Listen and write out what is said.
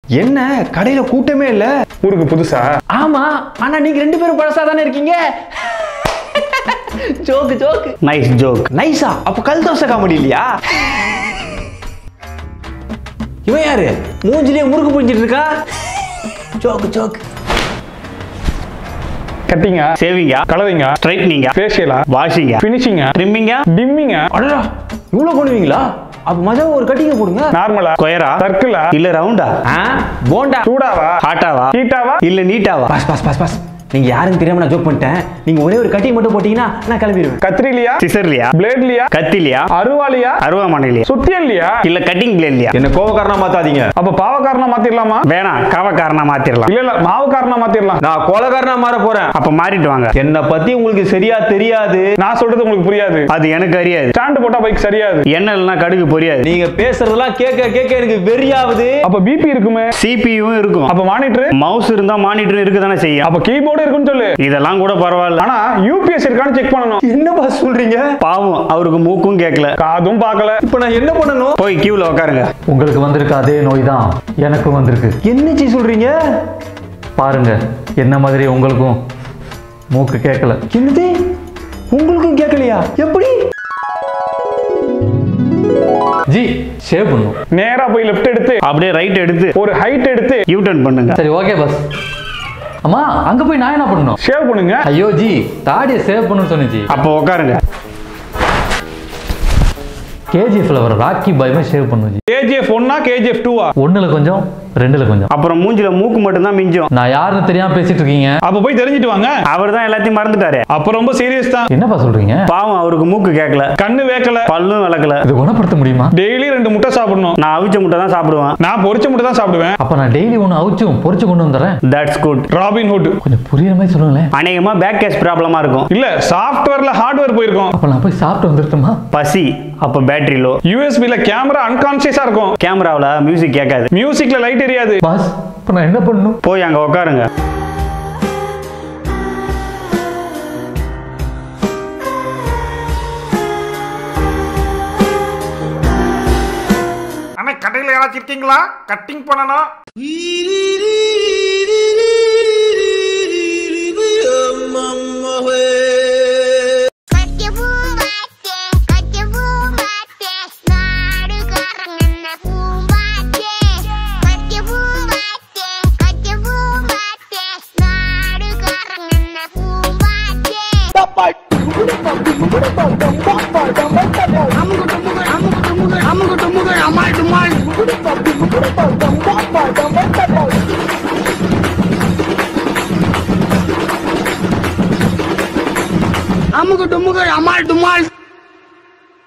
என்ன கடையில கூட்டமே இல்ல ஊருக்கு புதுசா ஆமா ஆனா நீங்க ரெண்டு பேரும் பழசா தானே இருக்கீங்க ஜோக்கு ஜோக்கு நைஸ் ஜோக் நைஸா அப்ப கல் தோசை காமெடி இல்லையா இவன் யாரு மூஞ்சிலே முறுக்கு புரிஞ்சிட்டு இருக்கா ஜோக்கு ஜோக்கு கட்டிங்கா சேவிங்கா கலரிங்கா ஸ்ட்ரைட்னிங்கா ஃபேஷியலா வாஷிங்கா ஃபினிஷிங்கா ட்ரிம்மிங்கா டிம்மிங்கா அடடா இவ்வளவு பண்ணுவீங்களா அப்ப மஜா ஒரு கட்டிங்க போடுங்க நார்மலா ஸ்கொயரா சர்க்கிளா இல்ல ரவுண்டா ஆ, போண்டா சூடாவா ஹாட்டாவா ஹீட்டாவா இல்ல நீட்டாவா பாஸ் பாஸ் பாஸ் பாஸ் நீங்க யாருன்னு தெரியாம நான் ஜோக் பண்ணிட்டேன் நீங்க ஒரே ஒரு கட்டிங் மட்டும் போட்டீங்கன்னா நான் கிளம்பிடுவேன் கத்திரிலியா சிசர்லியா பிளேட்லியா கத்திலியா அருவாளியா அருவாமனையிலியா சுத்தியல்லையா இல்ல கட்டிங் பிளேட்லியா என்ன கோவக்காரனா மாத்தாதீங்க அப்ப பாவக்காரனா மாத்திரலாமா வேணாம் காவக்காரனா மாத்திரலாம் இல்ல இல்ல மாவுக்காரனா மாத்திரலாம் நான் கோலக்காரனா மாற போறேன் அப்ப மாறிட்டு வாங்க என்னை பத்தி உங்களுக்கு சரியா தெரியாது நான் சொல்றது உங்களுக்கு புரியாது அது எனக்கு அறியாது ஸ்டாண்ட் போட்டா பைக் சரியாது என்ன இல்லைன்னா கடுகு பொரியாது நீங்க பேசுறதெல்லாம் கேட்க கேட்க எனக்கு வெறியாவுது அப்ப பிபி இருக்குமே சிபியும் இருக்கும் அப்ப மானிட்டர் மவுஸ் இருந்தா மானிட்டரும் இருக்கு தானே செய்யும் அப்ப கீபோர்டு இருக்குன்னு சொல்லு இதெல்லாம் கூட பரவாயில்ல ஆனா யூபிஎஸ் இருக்கான்னு செக் பண்ணணும் என்னப்பா சொல்றீங்க பாவம் அவருக்கு மூக்கும் கேட்கல காதும் பார்க்கல இப்ப நான் என்ன பண்ணணும் போய் கியூல உட்காருங்க உங்களுக்கு வந்திருக்க அதே நோய் தான் எனக்கும் வந்திருக்கு என்னச்சி சொல்றீங்க பாருங்க என்ன மாதிரி உங்களுக்கும் மூக்கு கேட்கல என்னது உங்களுக்கும் கேட்கலையா எப்படி ஜி ஷேவ் பண்ணும் நேரா போய் லெஃப்ட் எடுத்து அப்படியே ரைட் எடுத்து ஒரு ஹைட் எடுத்து யூ டர்ன் பண்ணுங்க சரி ஓகே பஸ் அம்மா அங்க போய் நான் என்ன பண்ணணும் ஷேவ் பண்ணுங்க ஐயோ ஜி தாடியை சேவ் பண்ணணும்னு சொன்னிச்சு அப்போ உட்காருங்க கேஜி ஃப்ளவர் ராக்கி பயமே ஷேவ் பண்ணும் ஜி கேஜிஎஃப் ஒன்னா கேஜிஎஃப் டூவா ஒண்ணுல கொஞ்சம் ரெண்டுல கொஞ்சம் அப்புறம் மூஞ்சில மூக்கு மட்டும் தான் மிஞ்சும் நான் யாருன்னு தெரியாம பேசிட்டு இருக்கீங்க அப்ப போய் தெரிஞ்சிட்டு வாங்க அவர் தான் எல்லாத்தையும் மறந்துட்டாரு அப்ப ரொம்ப சீரியஸ் தான் என்னப்பா சொல்றீங்க பாவம் அவருக்கு மூக்கு கேட்கல கண்ணு வேக்கல பல்லும் விளக்கல இது குணப்படுத்த முடியுமா டெய்லி ரெண்டு முட்டை சாப்பிடணும் நான் அவிச்ச முட்டை தான் சாப்பிடுவேன் நான் பொரிச்ச முட்டை தான் சாப்பிடுவேன் அப்ப நான் டெய்லி ஒன்று அவிச்சும் பொரிச்சு கொண்டு வந்துடுறேன் தட்ஸ் குட் ராபின் ஹுட் கொஞ்சம் புரியுற மாதிரி சொல்லுங்களேன் அநேகமா பேக் கேஸ் ப்ராப்ளமா இருக்கும் இல்ல சாஃப்ட்வேர்ல ஹார்ட்வேர் போயிருக்கோம் அப்ப நான் போய் சாப்பிட்டு வந்துருட்டுமா பசி அப்ப பேட்டரி லோ யூஎஸ்பில கேமரா அன்கான்சியஸா இருக்கும் கேமராவில் மியூசிக் கேட்காது மியூசிக்ல லைட் எரியாது பாஸ் இப்ப நான் என்ன பண்ணணும் போய் அங்க உட்காருங்க அண்ணா கடையில் யாராச்சும் இருக்கீங்களா கட்டிங் பண்ணணும் Kaki Bumate, kaki Bumate, naru karangana Bumate. Kaki Bumate, kaki Bumate, naru karangana Bumate. அமுகு டுமுகு அமால் டுமால்